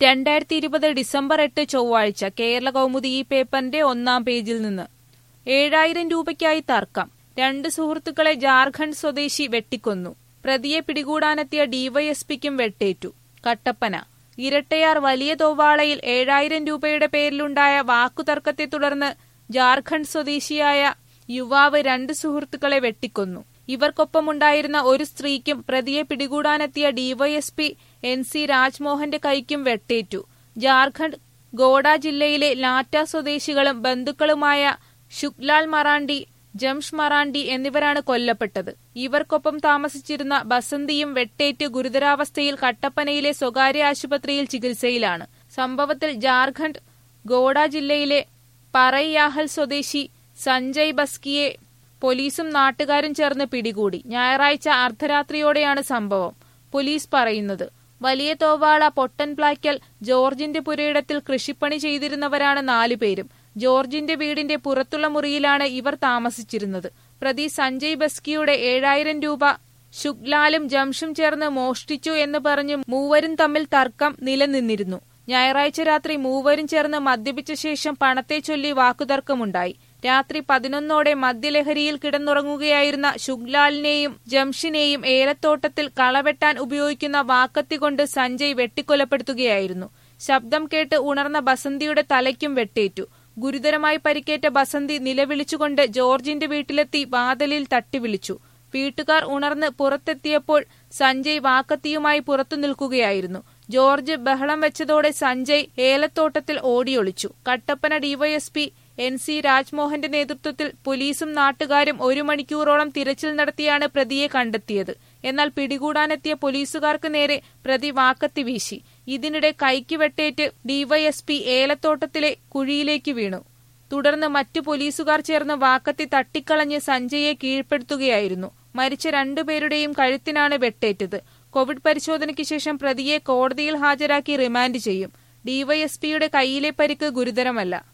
രണ്ടായിരത്തി ഇരുപത് ഡിസംബർ എട്ട് ചൊവ്വാഴ്ച കേരള കൗമുദി ഈ പേപ്പറിന്റെ ഒന്നാം പേജിൽ നിന്ന് ഏഴായിരം രൂപയ്ക്കായി തർക്കം രണ്ട് സുഹൃത്തുക്കളെ ജാർഖണ്ഡ് സ്വദേശി വെട്ടിക്കൊന്നു പ്രതിയെ പിടികൂടാനെത്തിയ ഡിവൈഎസ്പിക്കും വെട്ടേറ്റു കട്ടപ്പന ഇരട്ടയാർ വലിയ തോവാളയിൽ ഏഴായിരം രൂപയുടെ പേരിലുണ്ടായ വാക്കുതർക്കത്തെ തുടർന്ന് ജാർഖണ്ഡ് സ്വദേശിയായ യുവാവ് രണ്ട് സുഹൃത്തുക്കളെ വെട്ടിക്കൊന്നു ഇവർക്കൊപ്പമുണ്ടായിരുന്ന ഒരു സ്ത്രീക്കും പ്രതിയെ പിടികൂടാനെത്തിയ ഡിവൈഎസ്പി എൻ സി രാജ്മോഹന്റെ കൈക്കും വെട്ടേറ്റു ജാർഖണ്ഡ് ഗോഡ ജില്ലയിലെ ലാറ്റ സ്വദേശികളും ബന്ധുക്കളുമായ ശുക്ലാൽ മറാണ്ടി ജംഷ് മറാണ്ടി എന്നിവരാണ് കൊല്ലപ്പെട്ടത് ഇവർക്കൊപ്പം താമസിച്ചിരുന്ന ബസന്തിയും വെട്ടേറ്റ് ഗുരുതരാവസ്ഥയിൽ കട്ടപ്പനയിലെ സ്വകാര്യ ആശുപത്രിയിൽ ചികിത്സയിലാണ് സംഭവത്തിൽ ജാർഖണ്ഡ് ഗോഡ ജില്ലയിലെ പറയ്യാഹൽ സ്വദേശി സഞ്ജയ് ബസ്കിയെ പോലീസും നാട്ടുകാരും ചേർന്ന് പിടികൂടി ഞായറാഴ്ച അർദ്ധരാത്രിയോടെയാണ് സംഭവം പോലീസ് പറയുന്നത് വലിയ തോവാള പൊട്ടൻപ്ലാക്കൽ ജോർജിന്റെ പുരയിടത്തിൽ കൃഷിപ്പണി ചെയ്തിരുന്നവരാണ് നാലുപേരും ജോർജിന്റെ വീടിന്റെ പുറത്തുള്ള മുറിയിലാണ് ഇവർ താമസിച്ചിരുന്നത് പ്രതി സഞ്ജയ് ബസ്കിയുടെ ഏഴായിരം രൂപ ശുക്ലാലും ജംഷും ചേർന്ന് മോഷ്ടിച്ചു എന്ന് പറഞ്ഞ് മൂവരും തമ്മിൽ തർക്കം നിലനിന്നിരുന്നു ഞായറാഴ്ച രാത്രി മൂവരും ചേർന്ന് മദ്യപിച്ച ശേഷം പണത്തെ ചൊല്ലി വാക്കുതർക്കമുണ്ടായി രാത്രി പതിനൊന്നോടെ മദ്യലഹരിയിൽ കിടന്നുറങ്ങുകയായിരുന്ന ശുക്ലാലിനെയും ജംഷിനെയും ഏലത്തോട്ടത്തിൽ കളവെട്ടാൻ ഉപയോഗിക്കുന്ന വാക്കത്തി കൊണ്ട് സഞ്ജയ് വെട്ടിക്കൊലപ്പെടുത്തുകയായിരുന്നു ശബ്ദം കേട്ട് ഉണർന്ന ബസന്തിയുടെ തലയ്ക്കും വെട്ടേറ്റു ഗുരുതരമായി പരിക്കേറ്റ ബസന്തി നിലവിളിച്ചുകൊണ്ട് ജോർജിന്റെ വീട്ടിലെത്തി വാതിലിൽ തട്ടിവിളിച്ചു വീട്ടുകാർ ഉണർന്ന് പുറത്തെത്തിയപ്പോൾ സഞ്ജയ് വാക്കത്തിയുമായി പുറത്തു നിൽക്കുകയായിരുന്നു ജോർജ് ബഹളം വെച്ചതോടെ സഞ്ജയ് ഏലത്തോട്ടത്തിൽ ഓടിയൊളിച്ചു കട്ടപ്പന ഡിവൈഎസ്പി എൻ സി രാജ്മോഹന്റെ നേതൃത്വത്തിൽ പോലീസും നാട്ടുകാരും ഒരു മണിക്കൂറോളം തിരച്ചിൽ നടത്തിയാണ് പ്രതിയെ കണ്ടെത്തിയത് എന്നാൽ പിടികൂടാനെത്തിയ പോലീസുകാർക്ക് നേരെ പ്രതി വാക്കത്തി വീശി ഇതിനിടെ കൈക്ക് വെട്ടേറ്റ് ഡിവൈഎസ്പി ഏലത്തോട്ടത്തിലെ കുഴിയിലേക്ക് വീണു തുടർന്ന് മറ്റു പോലീസുകാർ ചേർന്ന് വാക്കത്തി തട്ടിക്കളഞ്ഞ് സഞ്ജയെ കീഴ്പ്പെടുത്തുകയായിരുന്നു മരിച്ച രണ്ടുപേരുടെയും കഴുത്തിനാണ് വെട്ടേറ്റത് കോവിഡ് പരിശോധനയ്ക്ക് ശേഷം പ്രതിയെ കോടതിയിൽ ഹാജരാക്കി റിമാൻഡ് ചെയ്യും ഡിവൈഎസ്പിയുടെ കൈയിലെ പരിക്ക് ഗുരുതരമല്ല